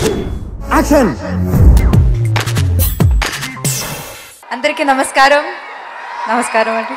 Action అందరికీ నమస్కారం నమస్కారం అండి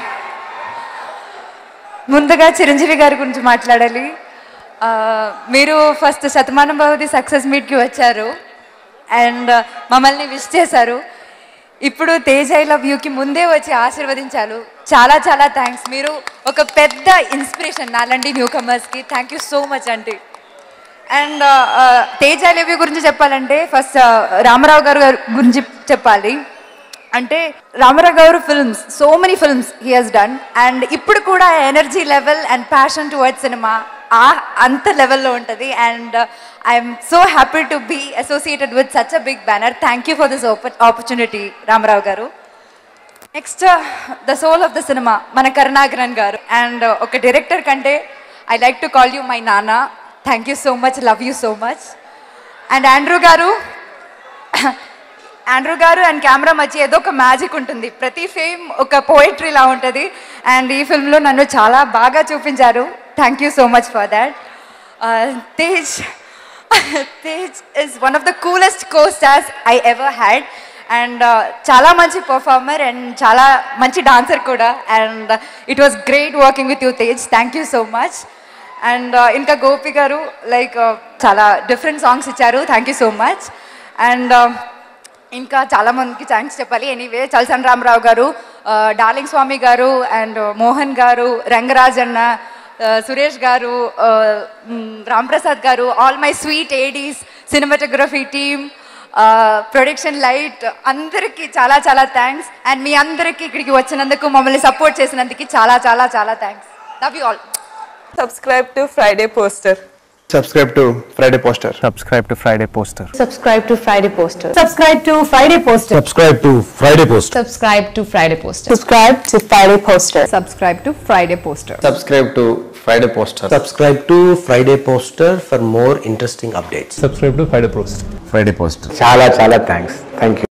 ముందుగా చిరంజీవి గారి గురించి మాట్లాడాలి ఆ, మీరు ఫస్ట్ శతమానం భవతి సక్సెస్ మీట్కి వచ్చారు అండ్ మమ్మల్ని విష్ చేశారు ఇప్పుడు తేజ్ ఐ లవ్ యూకి ముందే వచ్చి ఆశీర్వదించారు చాలా చాలా థ్యాంక్స్ మీరు ఒక పెద్ద ఇన్స్పిరేషన్ నాలాంటి న్యూ కమర్స్కి థ్యాంక్ యూ సో మచ్ అండి and Tej I love you గురించి చెప్పాలంటే ఫస్ట్ రామారావు గారు గారి గురించి చెప్పాలి అంటే Ramarao garu films so many films he has done and ఇప్పుడు కూడా energy level and passion towards cinema ఆ అంత లెవెల్లో ఉంటుంది and I'm so happy to be associated with such a big banner thank you for this opportunity Ramarao garu next the soul of the cinema మన Karunakaran garu and ఒక director కంటే I like to call you my నాన్న thank you so much love you so much and Andrew garu Andrew garu and camera మధ్య ఏదో ఒక magic ఉంటుంది ప్రతి fame ఒక పోయిట్రీలా ఉంటుంది అండ్ ఈ ఫిల్మ్లో నన్ను చాలా బాగా చూపించారు thank you so much for that Tej Tej is one of the coolest co stars I ever had and చాలా మంచి పర్ఫార్మర్ అండ్ చాలా మంచి డాన్సర్ కూడా and it was great working with you Tej thank you so much and ఇంకా Gopi garu like చాలా different songs ఇచ్చారు thank you so much and ఇంకా చాలా మందికి థ్యాంక్స్ చెప్పాలి ఎనీవే చల్సన్ రామరావు గారు డార్లింగ్ స్వామి గారు అండ్ మోహన్ గారు రంగరాజ్ అన్న ఆ, సురేష్ గారు ఆ, మ్, Ramprasad garu all my sweet ADs cinematography team production light అందరికీ చాలా చాలా థ్యాంక్స్ అండ్ మీ అందరికీ ఇక్కడికి వచ్చినందుకు మమ్మల్ని సపోర్ట్ చేసినందుకు చాలా చాలా చాలా thanks love you all subscribe to Friday Poster. Subscribe to Friday Poster subscribe to Friday Poster. Subscribe to Friday Poster. Subscribe to Friday Poster. Subscribe to Friday Poster Subscribe to Friday Poster. Subscribe to Friday Poster. Subscribe to Friday Poster. subscribe to Friday Poster. subscribe to Friday Poster for more interesting updates. Subscribe to Friday Poster. Friday Poster. చాలా చాలా thanks thank you